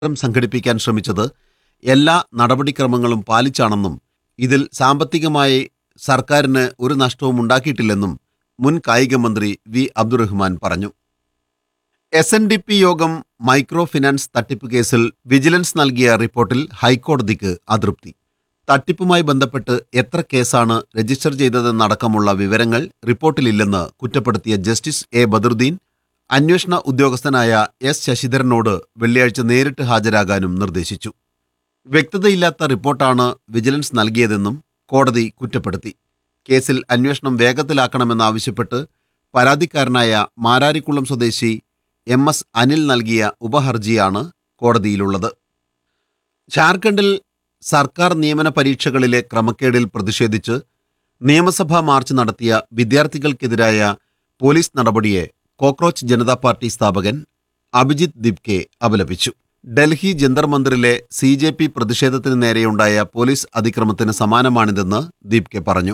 സമരം സംഘടിപ്പിക്കാൻ ശ്രമിച്ചത് എല്ലാ നടപടിക്രമങ്ങളും പാലിച്ചാണെന്നും ഇതിൽ സാമ്പത്തികമായി സർക്കാരിന് ഒരു നഷ്ടവും ഉണ്ടാക്കിയിട്ടില്ലെന്നും മുൻ കായിക മന്ത്രി വി അബ്ദുറഹ്മാൻ പറഞ്ഞു എസ് എൻ ഡി പി യോഗം മൈക്രോ ഫിനാൻസ് തട്ടിപ്പ് കേസിൽ വിജിലൻസ് നൽകിയ റിപ്പോർട്ടിൽ ഹൈക്കോടതിക്ക് അതൃപ്തി തട്ടിപ്പുമായി ബന്ധപ്പെട്ട് എത്ര കേസാണ് രജിസ്റ്റർ ചെയ്തതെന്നടക്കമുള്ള വിവരങ്ങൾ റിപ്പോർട്ടിലില്ലെന്ന് കുറ്റപ്പെടുത്തിയ ജസ്റ്റിസ് എ ബദറുദ്ദീൻ അന്വേഷണ ഉദ്യോഗസ്ഥനായ എസ് ശശിധരനോട് വെള്ളിയാഴ്ച നേരിട്ട് ഹാജരാകാനും നിർദ്ദേശിച്ചു വ്യക്തതയില്ലാത്ത റിപ്പോർട്ടാണ് വിജിലൻസ് നൽകിയതെന്നും കോടതി കുറ്റപ്പെടുത്തി കേസിൽ അന്വേഷണം വേഗത്തിലാക്കണമെന്നാവശ്യപ്പെട്ട് പരാതിക്കാരനായ മാരാരിക്കുളം സ്വദേശി എം എസ് അനിൽ നൽകിയ ഉപഹർജിയാണ് കോടതിയിലുള്ളത് ജാർഖണ്ഡിൽ സർക്കാർ നിയമന പരീക്ഷകളിലെ ക്രമക്കേടിൽ പ്രതിഷേധിച്ച് നിയമസഭാ മാർച്ച് നടത്തിയ വിദ്യാർത്ഥികൾക്കെതിരായ പോലീസ് നടപടിയെ കോക്രോച്ച് ജനതാ പാർട്ടി സ്ഥാപകൻ അഭിജിത്ത് ദിബ്കെ അപലപിച്ചു ഡൽഹി ജന്തർ മന്ദിറിലെ സി ജെ പി പ്രതിഷേധത്തിന് നേരെയുണ്ടായ പോലീസ് അതിക്രമത്തിന് സമാനമാണിതെന്ന് ദീപ്കെ പറഞ്ഞു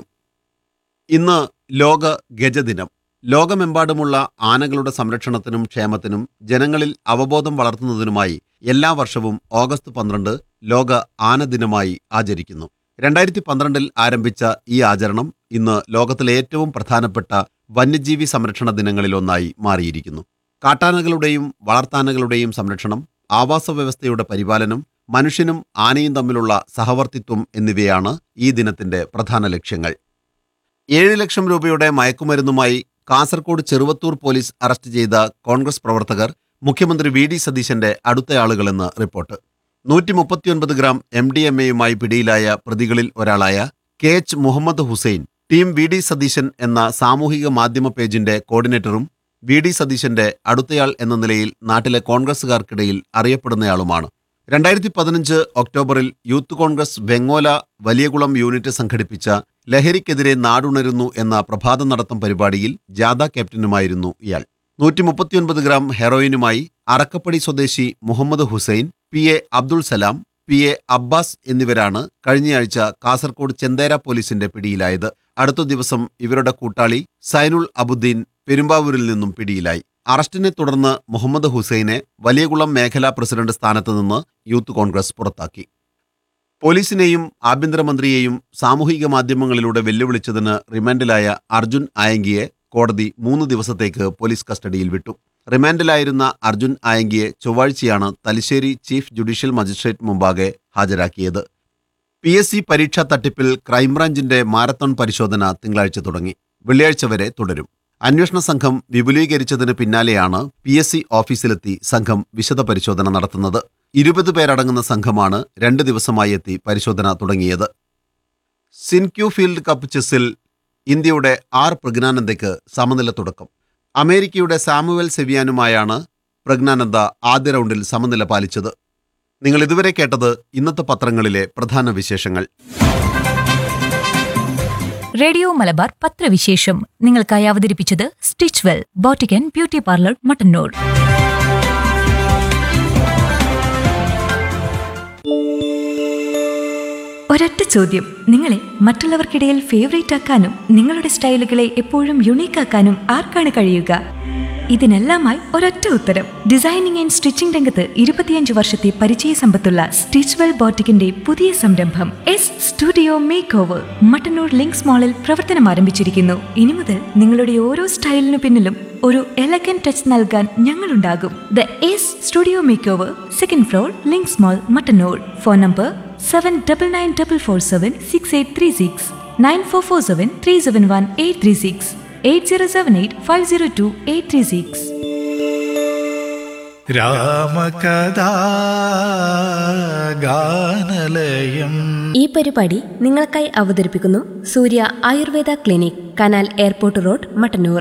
ഇന്ന് ലോക ഗജദിനം ലോകമെമ്പാടുമുള്ള ആനകളുടെ സംരക്ഷണത്തിനും ക്ഷേമത്തിനും ജനങ്ങളിൽ അവബോധം വളർത്തുന്നതിനുമായി എല്ലാ വർഷവും ഓഗസ്റ്റ് പന്ത്രണ്ട് ലോക ആന ദിനമായി ആചരിക്കുന്നു രണ്ടായിരത്തി പന്ത്രണ്ടിൽ ആരംഭിച്ച ഈ ആചരണം ഇന്ന് ലോകത്തിലെ ഏറ്റവും പ്രധാനപ്പെട്ട വന്യജീവി സംരക്ഷണ ദിനങ്ങളിലൊന്നായി മാറിയിരിക്കുന്നു കാട്ടാനകളുടെയും വളർത്താനകളുടെയും സംരക്ഷണം ആവാസ വ്യവസ്ഥയുടെ പരിപാലനം മനുഷ്യനും ആനയും തമ്മിലുള്ള സഹവർത്തിത്വം എന്നിവയാണ് ഈ ദിനത്തിന്റെ പ്രധാന ലക്ഷ്യങ്ങൾ ഏഴ് ലക്ഷം രൂപയുടെ മയക്കുമരുന്നുമായി കാസർഗോഡ് ചെറുവത്തൂർ പോലീസ് അറസ്റ്റ് ചെയ്ത കോൺഗ്രസ് പ്രവർത്തകർ മുഖ്യമന്ത്രി വി ഡി സതീശന്റെ അടുത്തയാളുകളെന്ന് റിപ്പോർട്ട് നൂറ്റി മുപ്പത്തിയൊൻപത് ഗ്രാം എം ഡി എം എയുമായി പിടിയിലായ പ്രതികളിൽ ഒരാളായ K H Mohammed Hussain team V D Satheesan എന്ന സാമൂഹിക മാധ്യമ പേജിന്റെ കോർഡിനേറ്ററും വി ഡി സതീശന്റെ അടുത്തയാൾ എന്ന നിലയിൽ നാട്ടിലെ കോൺഗ്രസുകാർക്കിടയിൽ അറിയപ്പെടുന്നയാളുമാണ് രണ്ടായിരത്തി പതിനഞ്ച് ഒക്ടോബറിൽ youth Congress Vengola Valiyakulam unit സംഘടിപ്പിച്ച ലഹരിക്കെതിരെ നാടുണരുന്നു എന്ന പ്രഭാത നടത്തം പരിപാടിയിൽ ജാഥ ക്യാപ്റ്റനുമായിരുന്നു ഇയാൾ നൂറ്റി മുപ്പത്തിയൊൻപത് ഗ്രാം ഹെറോയിനുമായി അറക്കപ്പടി സ്വദേശി Mohammed Hussain P A Abdul Salam P A Abbas എന്നിവരാണ് കഴിഞ്ഞയാഴ്ച കാസർഗോഡ് ചെന്തേര പോലീസിന്റെ പിടിയിലായത് അടുത്ത ദിവസം ഇവരുടെ കൂട്ടാളി സൈനുൾ അബുദ്ദീൻ പെരുമ്പാവൂരിൽ നിന്നും പിടിയിലായി അറസ്റ്റിനെ തുടർന്ന് മുഹമ്മദ് ഹുസൈനെ വലിയകുളം മേഖലാ പ്രസിഡന്റ് സ്ഥാനത്ത് നിന്ന് യൂത്ത് കോൺഗ്രസ് പുറത്താക്കി പോലീസിനെയും ആഭ്യന്തരമന്ത്രിയെയും സാമൂഹിക മാധ്യമങ്ങളിലൂടെ വെല്ലുവിളിച്ചതിന് റിമാൻഡിലായ അർജുൻ ആയങ്കിയെ കോടതി മൂന്ന് ദിവസത്തേക്ക് പോലീസ് കസ്റ്റഡിയിൽ വിട്ടു റിമാൻഡിലായിരുന്ന അർജുൻ ആയങ്കിയെ ചൊവ്വാഴ്ചയാണ് തലശ്ശേരി ചീഫ് ജുഡീഷ്യൽ മജിസ്ട്രേറ്റ് മുമ്പാകെ ഹാജരാക്കിയത് പി എസ് സി പരീക്ഷാ തട്ടിപ്പിൽ ക്രൈംബ്രാഞ്ചിന്റെ മാരത്തോൺ പരിശോധന തിങ്കളാഴ്ച തുടങ്ങി വെള്ളിയാഴ്ച വരെ തുടരും അന്വേഷണ സംഘം വിപുലീകരിച്ചതിന് പിന്നാലെയാണ് പി എസ് സി ഓഫീസിലെത്തി സംഘം വിശദ പരിശോധന നടത്തുന്നത് ഇരുപത് പേരടങ്ങുന്ന സംഘമാണ് രണ്ട് ദിവസമായി എത്തി പരിശോധന തുടങ്ങിയത് സിൻക്യൂ ഫീൽഡ് കപ്പ് ചെസ്സിൽ ഇന്ത്യയുടെ ആർ പ്രജ്ഞാനന്ദയ്ക്ക് സമനില തുടക്കം അമേരിക്കയുടെ സാമുവൽ സെവിയാനുമായാണ് പ്രജ്ഞാനന്ദ ആദ്യ റൗണ്ടിൽ സമനില പാലിച്ചത് നിങ്ങൾ ഇതുവരെ കേട്ടത് ഇന്നത്തെ പത്രങ്ങളിലെ പ്രധാന വിശേഷങ്ങൾ റേഡിയോ മലബാർ പത്രവിശേഷം നിങ്ങൾക്കായി അവതരിപ്പിച്ചത് സ്റ്റിച്ച് വെൽ ബോട്ടിക്കൻ ബ്യൂട്ടി പാർലർ മട്ടന്നൂർ ഒരൊറ്റ ചോദ്യം നിങ്ങളെ മറ്റുള്ളവർക്കിടയിൽ ഫേവറേറ്റ് ആക്കാനും നിങ്ങളുടെ സ്റ്റൈലുകളെ എപ്പോഴും യുണീക്ക് ആക്കാനും ആർക്കാണ് കഴിയുക ഇതിനെല്ലാമായി ഒരൊറ്റ ഉത്തരം ഡിസൈനിങ് ആൻഡ് സ്റ്റിച്ചിംഗ് രംഗത്ത് ഇരുപത്തിയഞ്ച് വർഷത്തെ പരിചയ സമ്പത്തുള്ള സ്റ്റിച്ച് വെൽ ബോട്ടിക്കിന്റെ പുതിയ സംരംഭം S studio make over Mattannur links മാളിൽ പ്രവർത്തനം ആരംഭിച്ചിരിക്കുന്നു ഇനി മുതൽ നിങ്ങളുടെ ഓരോ സ്റ്റൈലിനു പിന്നിലും ഒരു എലഗൻ ടച്ച് നൽകാൻ ഞങ്ങളുണ്ടാകും the S studio make over second floor links mall Mattannur phone number seven double nine double four seven six eight three six nine four four seven three seven one eight three six eight zero seven eight five zero two eight three six രാമകഥാ ഗാനലയം ഈ പരിപാടി നിങ്ങൾക്കായി അവതരിപ്പിക്കുന്നു Surya Ayurveda clinic canal airport road Mattannur